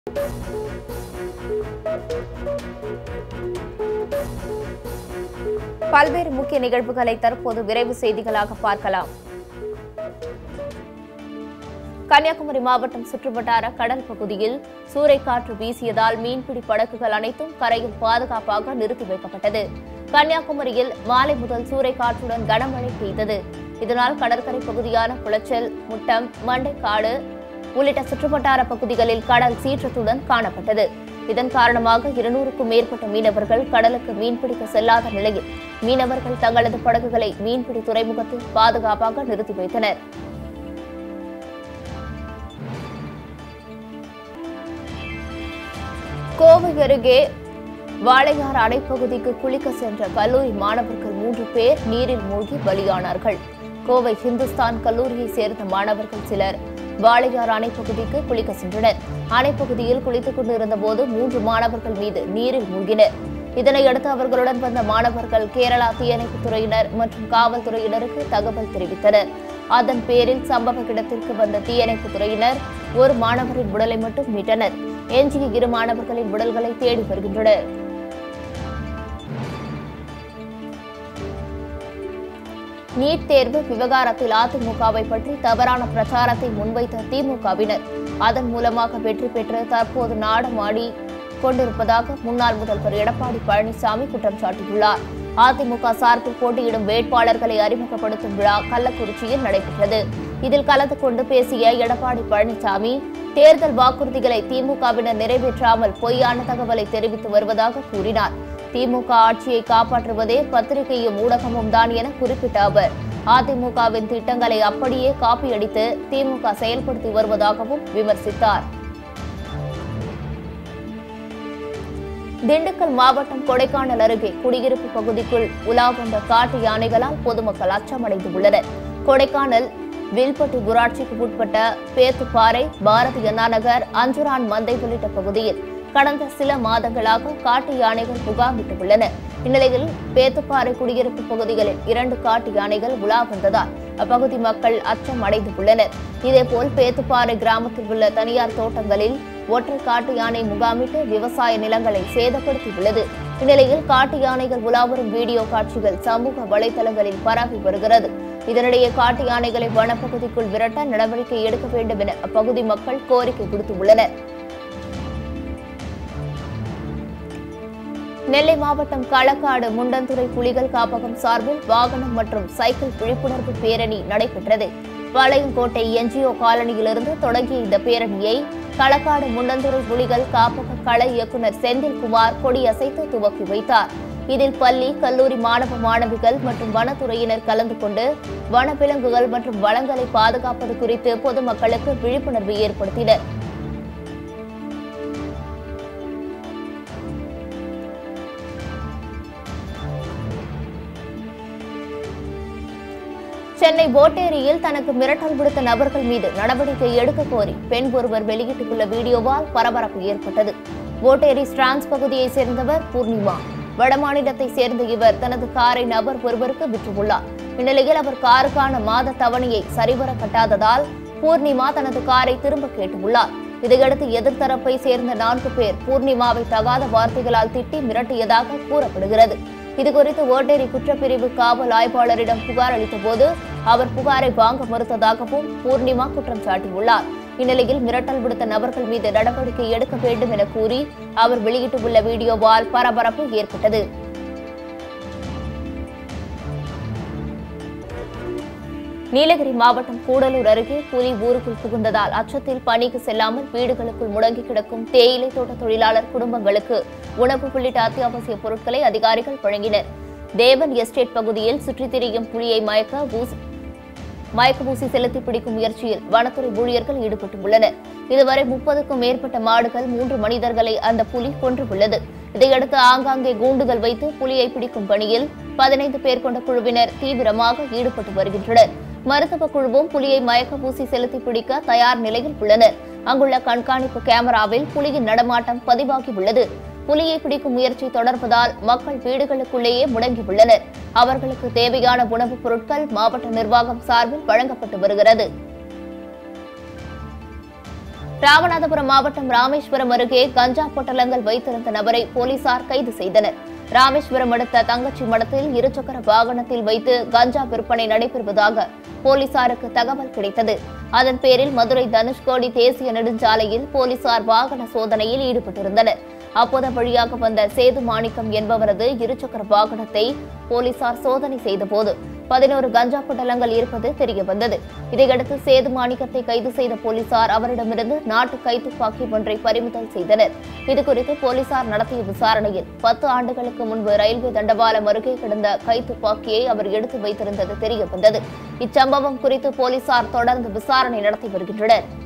பல்வேறு முக்கிய நிகழ்வுகளை தற்போது விரைவு செய்திகளாக பார்க்கலாம் கன்னியாகுமரி மாவட்டம் சுற்றுவட்டார கடல் பகுதியில் சூறைக்காற்று வீசியதால் மீன்பிடி படகுகள் அனைத்தும் கரையில் பாதுகாப்பாக நிறுத்தி வைக்கப்பட்டது கன்னியாகுமரியில் மாலை முதல் சூறைக்காற்றுடன் கனமழை பெய்தது இதனால் கடற்கரை பகுதியான குளச்சல் முட்டம் மண்டைக்காடு உள்ளிட்ட சுற்றுவட்டார பகுதிகளில் கடல் சீற்றத்துடன் காணப்பட்டது இதன் காரணமாக இருநூறுக்கும் மேற்பட்ட மீனவர்கள் கடலுக்கு மீன்பிடிக்க செல்லாத நிலையில் மீனவர்கள் தங்களது படகுகளை மீன்பிடி துறைமுகத்தில் பாதுகாப்பாக நிறுத்தி வைத்தனர் கோவை அருகே வாளையார் அணைப்பகுதிக்கு குளிக்க சென்ற கல்லூரி மாணவர்கள் மூன்று பேர் நீரில் மூழ்கி பலியானார்கள் கோவை ஹிந்துஸ்தான் கல்லூரியை சேர்ந்த மாணவர்கள் சிலர் வாளையார் அணைப்பகுதிக்கு குளிக்க சென்றனர் அணைப்பகுதியில் குளித்துக் கொண்டிருந்த போது மூன்று மாணவர்கள் மீது நீரில் மூழ்கினர் இதனையடுத்து அவர்களுடன் வந்த மாணவர்கள் கேரளா தீயணைப்புத் துறையினர் மற்றும் காவல்துறையினருக்கு தகவல் தெரிவித்தனர் அதன் பேரில் சம்பவ இடத்திற்கு வந்த தீயணைப்புத் துறையினர் ஒரு மாணவரின் உடலை மட்டும் மீட்டனர் எஞ்சிய இரு மாணவர்களின் உடல்களை தேடி வருகின்றனர் நீட் தேர்வு விவகாரத்தில் அதிமுகவை பற்றி தவறான பிரச்சாரத்தை முன்வைத்த திமுகவினர் அதன் மூலமாக வெற்றி பெற்று தற்போது நாடமாடி கொண்டிருப்பதாக முன்னாள் முதல்வர் எடப்பாடி பழனிசாமி குற்றம் சாட்டியுள்ளார் அதிமுக சார்பில் போட்டியிடும் வேட்பாளர்களை அறிமுகப்படுத்தும் விழா கள்ளக்குறிச்சியில் நடைபெற்றது இதில் கலந்து கொண்டு பேசிய எடப்பாடி பழனிசாமி தேர்தல் வாக்குறுதிகளை திமுகவினர் நிறைவேற்றாமல் பொய்யான தகவலை தெரிவித்து வருவதாக கூறினார் திமுக ஆட்சியை காப்பாற்றுவதே பத்திரிகையும் ஊடகமும் தான் என குறிப்பிட்ட அவர் அதிமுகவின் திட்டங்களை அப்படியே காப்பியடித்து திமுக செயல்படுத்தி வருவதாகவும் விமர்சித்தார் திண்டுக்கல் மாவட்டம் கொடைக்கானல் அருகே குடியிருப்பு பகுதிக்குள் உலா வந்த காட்டு யானைகளால் பொதுமக்கள் அச்சமடைந்து உள்ளனர் கொடைக்கானல் வில்பட்டி ஊராட்சிக்கு உட்பட்ட பேத்துப்பாறை பாரதி அண்ணா நகர் அஞ்சுரான் மந்தை உள்ளிட்ட பகுதியில் கடந்த சில மாதங்களாக காட்டு யானைகள் முகாமிட்டுள்ளன இந்நிலையில் பேத்துப்பாறை குடியிருப்பு பகுதிகளில் இரண்டு காட்டு யானைகள் உலா வந்ததால் அப்பகுதி மக்கள் அச்சம் அடைந்து உள்ளனர் இதேபோல் பேத்துப்பாறை கிராமத்தில் உள்ள தனியார் தோட்டங்களில் ஒற்றை காட்டு யானை முகாமிட்டு விவசாய நிலங்களை சேதப்படுத்தியுள்ளது இந்நிலையில் காட்டு யானைகள் உலாவரும் வீடியோ காட்சிகள் சமூக வலைதளங்களில் பரவி வருகிறது இதனிடையே காட்டு யானைகளை வனப்பகுதிக்குள் விரட்ட நடவடிக்கை எடுக்க வேண்டும் என அப்பகுதி மக்கள் கோரிக்கை விடுத்துள்ளனர் நெல்லை மாவட்டம் களக்காடு முண்டந்துறை புலிகள் காப்பகம் சார்பில் வாகனம் மற்றும் சைக்கிள் விழிப்புணர்வு பேரணி நடைபெற்றது பாளையங்கோட்டை என்ஜிஓ காலனியிலிருந்து தொடங்கிய இந்த பேரணியை களக்காடு முண்டந்துறை புலிகள் காப்பக கள இயக்குநர் செந்தில்குமார் கொடியசைத்து துவக்கி வைத்தார் இதில் பள்ளி கல்லூரி மாணவ மாணவிகள் மற்றும் வனத்துறையினர் கலந்து கொண்டு வனவிலங்குகள் மற்றும் வளங்களை பாதுகாப்பது குறித்து பொதுமக்களுக்கு விழிப்புணர்வு ஏற்படுத்தினர் சென்னை ஓட்டேரியில் தனக்கு மிரட்டல் விடுத்த நபர்கள் மீது நடவடிக்கை எடுக்க கோரி பெண் ஒருவர் வெளியிட்டுள்ள வீடியோவால் பரபரப்பு ஏற்பட்டது ஓட்டேரி ஸ்டிரான்ஸ் பகுதியைச் சேர்ந்தவர் பூர்ணிமா வடமாநிலத்தை சேர்ந்த இவர் தனது காரை நபர் ஒருவருக்கு விற்றுள்ளார் இந்நிலையில் அவர் காருக்கான மாத தவணையை சரிவர கட்டாததால் பூர்ணிமா தனது காரை திரும்ப கேட்டுள்ளார் இதையடுத்து எதிர்த்தரப்பை சேர்ந்த நான்கு பேர் பூர்ணிமாவை தகாத வார்த்தைகளால் திட்டி மிரட்டியதாக கூறப்படுகிறது இதுகுறித்து ஓட்டேரி குற்றப்பிரிவு காவல் ஆய்வாளரிடம் புகார் அளித்தபோது அவர் புகாரை வாங்க மறுத்ததாகவும் பூர்ணிமா குற்றம் சாட்டியுள்ளார் இந்நிலையில் மிரட்டல் விடுத்த நபர்கள் மீது நடவடிக்கை எடுக்க வேண்டும் என கூறி அவர் வெளியிட்டுள்ள வீடியோவால் பரபரப்பு ஏற்பட்டது நீலகிரி மாவட்டம் கூடலூர் அருகே புலி ஊருக்குள் புகுந்ததால் அச்சத்தில் பணிக்கு செல்லாமல் வீடுகளுக்குள் முடங்கி கிடக்கும் தேயிலை தோட்ட தொழிலாளர் குடும்பங்களுக்கு உணவு உள்ளிட்ட அத்தியாவசிய பொருட்களை அதிகாரிகள் வழங்கினர் தேவன் எஸ்டேட் பகுதியில் சுற்றித் திரியும் புலியை மயக்க ஊசி மயக்க ஊசி செலுத்தி பிடிக்கும் முயற்சியில் வனத்துறை ஊழியர்கள் ஈடுபட்டுள்ளனர் இதுவரை முப்பதுக்கும் மேற்பட்ட மாடுகள் மூன்று மனிதர்களை அந்த புலி கொன்றுள்ளது இதையடுத்து ஆங்காங்கே கூண்டுகள் வைத்து புலியை பிடிக்கும் பணியில் பதினைந்து பேர் கொண்ட குழுவினர் தீவிரமாக ஈடுபட்டு வருகின்றனர் மருத்துவ குழுவும் புலியை மயக்க ஊசி செலுத்தி பிடிக்க தயார் நிலையில் உள்ளனர் அங்குள்ள கண்காணிப்பு கேமராவில் புலியின் நடமாட்டம் பதிவாகி உள்ளது புலியை பிடிக்கும் முயற்சி தொடர்வதால் மக்கள் வீடுகளுக்குள்ளேயே முடங்கியுள்ளனர் அவர்களுக்கு தேவையான உணவுப் பொருட்கள் மாவட்ட நிர்வாகம் சார்பில் வழங்கப்பட்டு வருகிறது ராமநாதபுரம் மாவட்டம் ராமேஸ்வரம் அருகே கஞ்சா பொட்டலங்கள் வைத்திருந்த நபரை போலீசார் கைது செய்தனர் ராமேஸ்வரம் அடுத்த தங்கச்சி மடத்தில் இருசக்கர வாகனத்தில் வைத்து கஞ்சா விற்பனை நடைபெறுவதாக போலீசாருக்கு தகவல் கிடைத்தது அதன் பேரில் மதுரை தனுஷ்கோடி தேசிய நெடுஞ்சாலையில் போலீசார் வாகன சோதனையில் ஈடுபட்டிருந்தனர் அப்போது வழியாக வந்த சேது மாணிக்கம் என்பவரது இருசக்கர வாகனத்தை போலீசார் சோதனை செய்தபோது பதினோரு கஞ்சா பொட்டலங்கள் இருப்பது தெரியவந்தது இதையடுத்து சேது மாணிக்கத்தை கைது செய்த போலீசார் அவரிடமிருந்து நாட்டு கைத்துப்பாக்கி ஒன்றை பறிமுதல் செய்தனர் இதுகுறித்து போலீசார் நடத்திய விசாரணையில் பத்து ஆண்டுகளுக்கு முன்பு ரயில்வே தண்டவாளம் அருகே கிடந்த கைத்துப்பாக்கியை அவர் எடுத்து வைத்திருந்தது தெரியவந்தது இச்சம்பவம் குறித்து போலீசார் தொடர்ந்து விசாரணை நடத்தி வருகின்றனர்